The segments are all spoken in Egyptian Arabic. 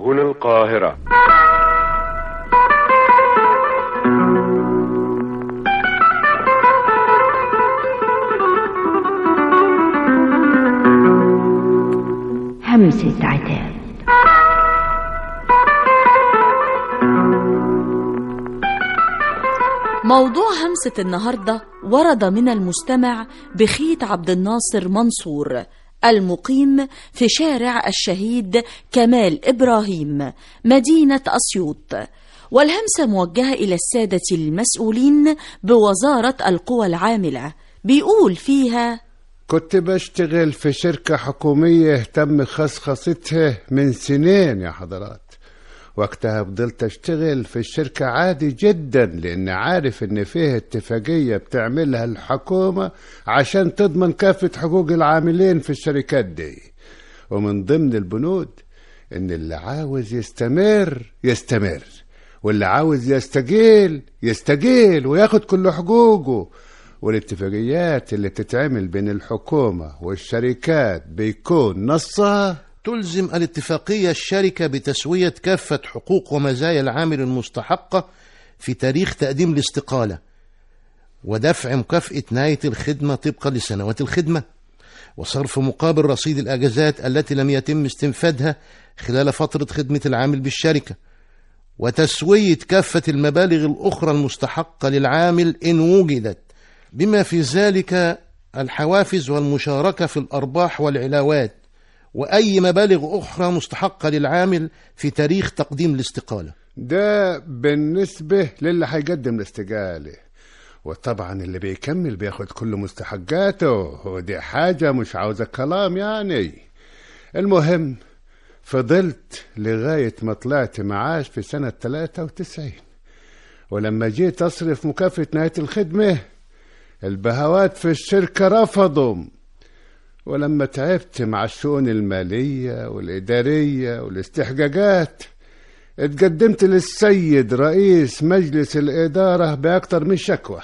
هنا القاهرة همسة عتاب موضوع همسة النهاردة ورد من المستمع بخيت عبد الناصر منصور المقيم في شارع الشهيد كمال إبراهيم مدينة أسيوط والهمسة موجهة إلى السادة المسؤولين بوزارة القوى العاملة بيقول فيها كنت بشتغل في شركة حكومية تم خصخصتها من سنين يا حضرات وقتها فضلت اشتغل في الشركة عادي جدا لان عارف ان فيه اتفاقية بتعملها الحكومة عشان تضمن كافة حقوق العاملين في الشركات دي ومن ضمن البنود ان اللي عاوز يستمر يستمر واللي عاوز يستقيل يستقيل وياخد كل حقوقه والاتفاقيات اللي بتتعمل بين الحكومة والشركات بيكون نصها تلزم الاتفاقية الشركة بتسوية كافة حقوق ومزايا العامل المستحقة في تاريخ تقديم الاستقالة ودفع مكافأة نهاية الخدمة طبقا لسنوات الخدمة وصرف مقابل رصيد الأجازات التي لم يتم استنفادها خلال فترة خدمة العامل بالشركة وتسوية كافة المبالغ الأخرى المستحقة للعامل إن وجدت بما في ذلك الحوافز والمشاركة في الأرباح والعلاوات وأي مبالغ أخرى مستحقة للعامل في تاريخ تقديم الاستقالة ده بالنسبة للي هيقدم الاستقالة وطبعا اللي بيكمل بياخد كل مستحقاته ودي حاجة مش عاوزة كلام يعني المهم فضلت لغاية ما طلعت معاش في سنة 93 ولما جيت أصرف مكافأة نهاية الخدمة البهوات في الشركة رفضوا ولما تعبت مع الشؤون المالية والإدارية والاستحقاقات اتقدمت للسيد رئيس مجلس الإدارة بأكتر من شكوى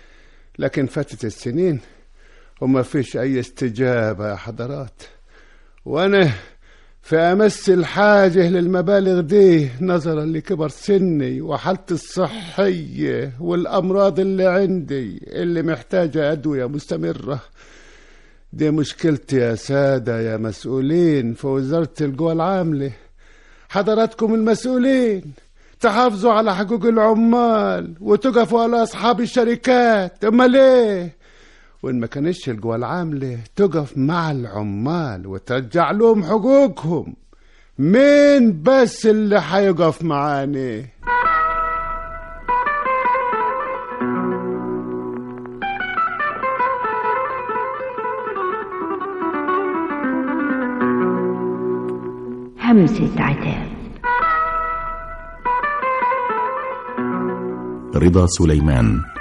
لكن فاتت السنين وما فيش أي استجابة يا حضرات وأنا في أمس الحاجة للمبالغ دي نظرا لكبر سني وحالتي الصحية والأمراض اللي عندي اللي محتاجة أدوية مستمرة دي مشكلتي يا سادة يا مسؤولين في وزارة القوى العاملة حضراتكم المسؤولين تحافظوا على حقوق العمال وتقفوا على أصحاب الشركات أما ليه وإن ما كانتش القوى العاملة تقف مع العمال وترجع لهم حقوقهم مين بس اللي حيقف معاني همسة عتاب رضا سليمان